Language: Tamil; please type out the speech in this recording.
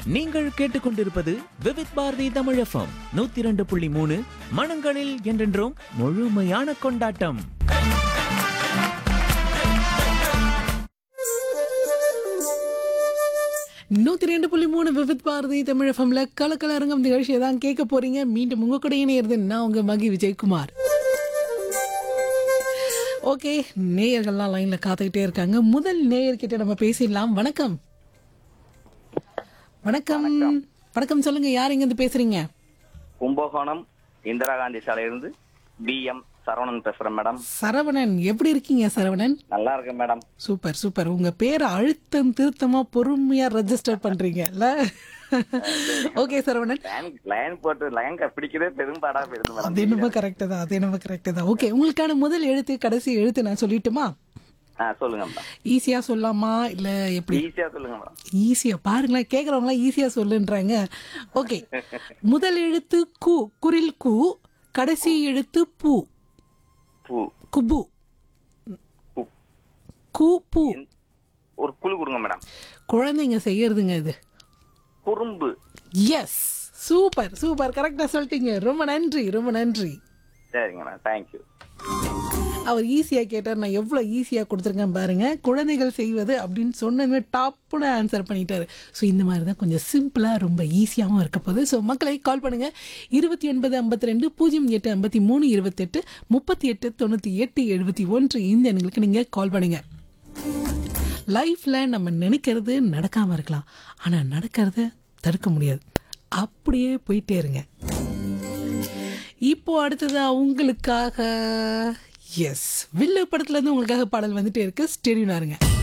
நீங்கள் கேட்டுக்கொண்டிருப்பது விவித் பாரதி தமிழ் எஃப்எம் நூத்தி இரண்டு புள்ளி மூணு மனங்களில் என்றென்றும் முழுமையான கொண்டாட்டம் நூத்தி ரெண்டு புள்ளி மூணு விவித் பாரதி தமிழ் எஃப்எம்ல கலக்கல அரங்கம் நிகழ்ச்சியை தான் கேட்க போறீங்க மீண்டும் உங்க கூட இணையிறது நான் உங்க மகி விஜயகுமார் ஓகே நேயர்கள்லாம் லைன்ல காத்துக்கிட்டே இருக்காங்க முதல் நேயர்கிட்ட நம்ம பேசிடலாம் வணக்கம் வணக்கம் வணக்கம் சொல்லுங்க யார் இங்க இருந்து பேசுறீங்க கும்பகோணம் இந்திரா காந்தி சாலையிலிருந்து பி எம் சரவணன் பேசுறேன் மேடம் சரவணன் எப்படி இருக்கீங்க சரவணன் நல்லா இருக்கேன் மேடம் சூப்பர் சூப்பர் உங்க பேரை அழுத்தம் திருத்தமா பொறுமையா ரெஜிஸ்டர் பண்றீங்கல்ல ஓகே சரவணன் லைன் லைன் போட்டு லைன் பிடிக்கிறதே பெரும்பாடா போயிருந்து மேடம் அது என்னமோ கரெக்ட் தான் அது என்னமோ கரெக்ட் தான் ஓகே உங்களுக்கான முதல் எழுத்து கடைசி எழுத்து நான் சொல்லட்டுமா ஆ சொல்லுங்க மேடம் ஈஸியா சொல்லலாமா இல்ல எப்படி ஈஸியா சொல்லுங்க மேடம் ஈஸியா பாருங்களேன் கேக்குறவங்களாம் ஈஸியா சொல்லுன்றாங்க ஓகே முதல் எழுத்து கு குரில் கு கடைசி எழுத்து பூ பூ குபு பூ. கு பூ ஒரு குழு கொடுங்க மேடம் குழந்தைங்க செய்யறதுங்க இது குறும்பு எஸ் சூப்பர் சூப்பர் கரெக்டா சொல்லிட்டீங்க ரொம்ப நன்றி ரொம்ப நன்றி சரிங்க மேடம் தேங்க்யூ அவர் ஈஸியாக கேட்டார் நான் எவ்வளோ ஈஸியாக கொடுத்துருக்கேன் பாருங்க குழந்தைகள் செய்வது அப்படின்னு சொன்னதுமே டாப்புன்னு ஆன்சர் பண்ணிட்டாரு ஸோ இந்த மாதிரி தான் கொஞ்சம் சிம்பிளாக ரொம்ப ஈஸியாகவும் இருக்க போகுது ஸோ மக்களை கால் பண்ணுங்கள் இருபத்தி ஒன்பது ஐம்பத்தி ரெண்டு பூஜ்ஜியம் எட்டு ஐம்பத்தி மூணு இருபத்தெட்டு முப்பத்தி எட்டு தொண்ணூற்றி எட்டு எழுபத்தி ஒன்று இந்த எண்களுக்கு நீங்கள் கால் பண்ணுங்கள் லைஃப்பில் நம்ம நினைக்கிறது நடக்காமல் இருக்கலாம் ஆனால் நடக்கிறத தடுக்க முடியாது அப்படியே போயிட்டே இருங்க இப்போ அடுத்ததா உங்களுக்காக எஸ் வில்லு படத்துல இருந்து உங்களுக்காக பாடல் வந்துட்டே இருக்கு ஸ்டேடியம் இருங்க